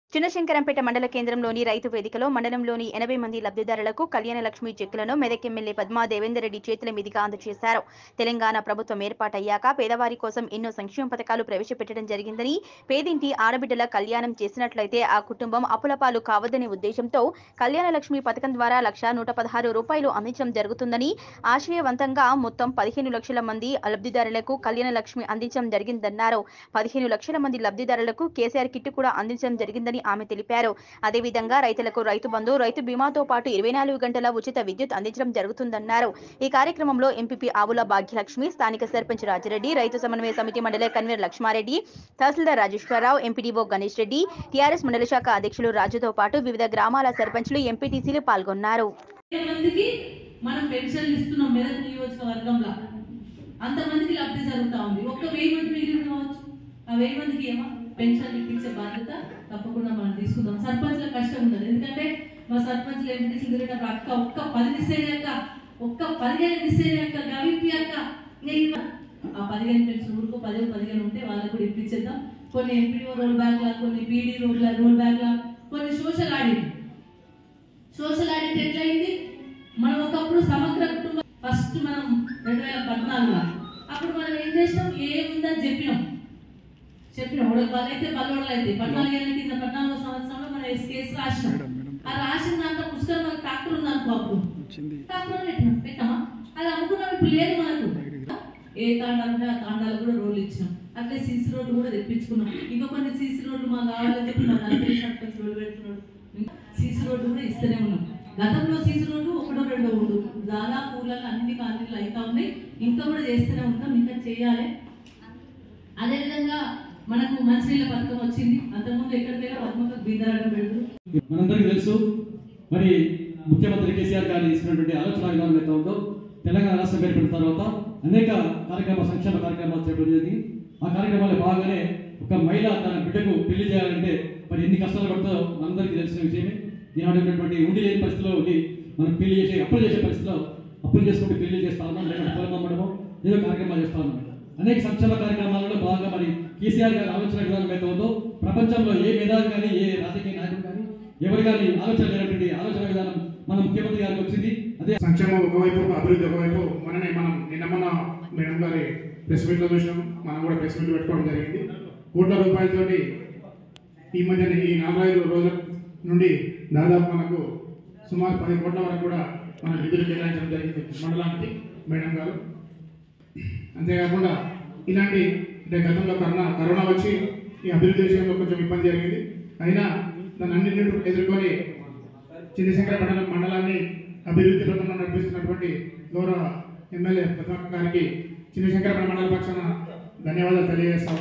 చిన్నశంకరంపేట మండల కేంద్రంలోని రైతు వేదికలో మండలంలోని ఎనభై మంది లబ్ధిదారులకు కళ్యాణ లక్ష్మి చెక్కులను మెదక్ ఎమ్మెల్యే పద్మా దేవేందర్ రెడ్డి చేతుల మీదుగా అందజేశారు తెలంగాణ ప్రభుత్వం ఏర్పాటయ్యాక పేదవారి కోసం ఎన్నో సంక్షేమ పథకాలు ప్రవేశపెట్టడం జరిగిందని పేదింటి ఆడబిడ్డల కళ్యాణం చేసినట్లయితే ఆ కుటుంబం అప్పులపాలు కావద్దనే ఉద్దేశంతో కళ్యాణ లక్ష్మి పథకం ద్వారా లక్ష నూట పదహారు రూపాయలు అందించడం జరుగుతుందని ఆశయవంతంగా మొత్తం పదిహేను లక్షల మంది లబ్ధిదారులకు కళ్యాణ లక్ష్మి అందించడం జరిగిందన్నారు పదిహేను లక్షల మంది లబ్ధిదారులకు కేసీఆర్ కిట్ కూడా అందించడం జరిగిందని ఆమె తెలిపారు అదేవిధంగా రైతులకు రైతు బంధు రైతు బీమాతో పాటు ఇరవై నాలుగు గంటల ఉచిత విద్యుత్ అందించడం జరుగుతుందన్నారు ఈ కార్యక్రమంలో ఎంపీపీ ఆవుల భాగ్యలక్ష్మి స్థానిక సర్పంచ్ రాజిరెడ్డి రైతు సమన్వయ సమితి మండల convener Lakshma Reddy tahsildar Rajeshwara Rao MPDO Ganesh Reddy TRS మండల శాఖ అధ్యక్షులు రాజుతో పాటు వివిధ గ్రామాల సర్పంచ్లు ఎంపీటీసీలు పాల్గొన్నారు మందికి మనం పెన్షన్లు ఇస్తున్నాం మెదక్ నియోజకవర్గంలో అంతమందికి లబ్ధి జరుగుతా ఉంది ఒక్క వెయ్యి మంది మిగిలిన కావచ్చు ఆ వెయ్యి మందికి ఏమో పెన్షన్ ఇప్పించే బాధ్యత తప్పకుండా మనం తీసుకుందాం సర్పంచ్ల కష్టం ఉండదు ఎందుకంటే మా సర్పంచ్లు ఎంపీ తిరిగేటప్పుడు అక్క ఒక్క పది మిస్ అయ్యాక ఒక్క పదిహేను మిస్ అయ్యాక గవిపి అక్క ఇంకా ఆ పదిహేను పెన్షన్ ఊరుకో పదిహేను పదిహేను ఉంటే వాళ్ళకు కూడా ఇప్పించేద్దాం కొన్ని ఎంపీఓ రోల్ బ్యాగ్ల కొన్ని పీడీ రోడ్ల రోల్ బ్యాగ్ల కొన్ని సోషల్ ఆడిట్ సోషల్ ఆడిట్ ఎట్లయింది మనం ఒకప్పుడు సమగ్ర కుటుంబం ఫస్ట్ మనం రెండు వేల పద్నాలుగులో అప్పుడు మనం ఏం చేసినాం ఏముందని చెప్పినాం చెప్పినాం ఒకటి వాళ్ళైతే పల్లెవాళ్ళు అయితే పద్నాలుగు ఏళ్ళ కింద పద్నాలుగో సంవత్సరంలో మనం కేసు రాసినాం ఆ రాసిన దాంట్లో పుస్తకం మనకు ట్రాక్టర్ ఉంది అనుకో అప్పుడు ట్రాక్టర్ పెట్టినాం పెట్టామా అది అమ్ముకున్నాం ఇప్పుడు లేదు మనకు ఏ తాండాలు ఉంటే ఆ తాండాలు కూడా రోడ్లు ఇచ్చినాం అట్లే సీసీ రోడ్లు కూడా తెప్పించుకున్నాం ఇంకా కొన్ని సీసీ రోడ్లు మాకు కావాలని చెప్పి మా నలభై సర్పంచ్ రోడ్లు పెడుతున్నాడు సీసీ రోడ్డు కూడా ఇస్తూనే ఉన్నాం గతంలో సీసీ రోడ్డు ఒకటో రెండో ఉండు దాదాపు ఊళ్ళలో అన్ని కాలనీలు అవుతా ఉన్నాయి ఇంకా కూడా చేస్తూనే ఉంటాం ఇంకా చేయాలి అదేవిధంగా మనకు మంచినీళ్ళ పథకం వచ్చింది అంతకుముందు ఎక్కడికైనా పద్మకు బీదరాడం పెడుతూ మనందరికీ తెలుసు మరి ముఖ్యమంత్రి కేసీఆర్ గారు ఇచ్చినటువంటి ఆలోచన విధానం అయితే ఉందో తెలంగాణ రాష్ట్రం ఏర్పడిన తర్వాత అనేక కార్యక్రమ సంక్షేమ కార్యక్రమాలు చేపట్టడం జరిగింది ఆ కార్యక్రమాల్లో భాగంగానే ఒక మహిళ తన బిడ్డకు పెళ్లి చేయాలంటే మరి ఎన్ని కష్టాలు పడుతుందో మనందరికీ తెలిసిన విషయమే ఈనాడు ఉన్నటువంటి ఉండి లేని పరిస్థితిలో ఉండి మనం పెళ్లి చేసే అప్పులు చేసే పరిస్థితిలో అప్పులు చేసుకుంటూ పెళ్లి చేస్తా ఉన్నాం లేకపోతే పొలం అమ్మడమో ఏదో కార్యక్రమాలు చేస్తా ఉన్నాం అనేక సంక్షేమ కార్యక్రమాలలో భాగంగా మరి కేసీఆర్ గారి ఆలోచన విధానం అయితే ఉందో ప్రపంచంలో ఏ మేధావి కానీ ఏ రాజకీయ నాయకుడు కానీ ఎవరు కానీ ఆలోచన లేనటువంటి ఆలోచన విధానం మన ముఖ్యమంత్రి గారికి వచ్చింది అదే సంక్షేమం ఒకవైపు అభివృద్ధి ఒకవైపు మననే మనం నిన్న మొన్న మేడం గారి ప్రెస్ మీట్లో చూసినాం మనం కూడా ప్రెస్ మీట్ పెట్టుకోవడం జరిగింది కోట్ల రూపాయలతోటి ఈ మధ్యన ఈ నలభై రోజుల నుండి దాదాపు మనకు సుమారు పది కోట్ల వరకు కూడా మన నిధులు కేటాయించడం జరిగింది మండలానికి మేడం గారు అంతేకాకుండా ఇలాంటి అంటే గతంలో కరోనా కరోనా వచ్చి ఈ అభివృద్ధి విషయంలో కొంచెం ఇబ్బంది జరిగింది అయినా దాన్ని అన్నింటినీ ఎదుర్కొని చిన్నశంకర మండలం మండలాన్ని అభివృద్ధి పథంలో నడిపిస్తున్నటువంటి గౌరవ ఎమ్మెల్యే ప్రతాప్ గారికి చిన్నశంకర మండల పక్షాన ధన్యవాదాలు తెలియజేస్తాం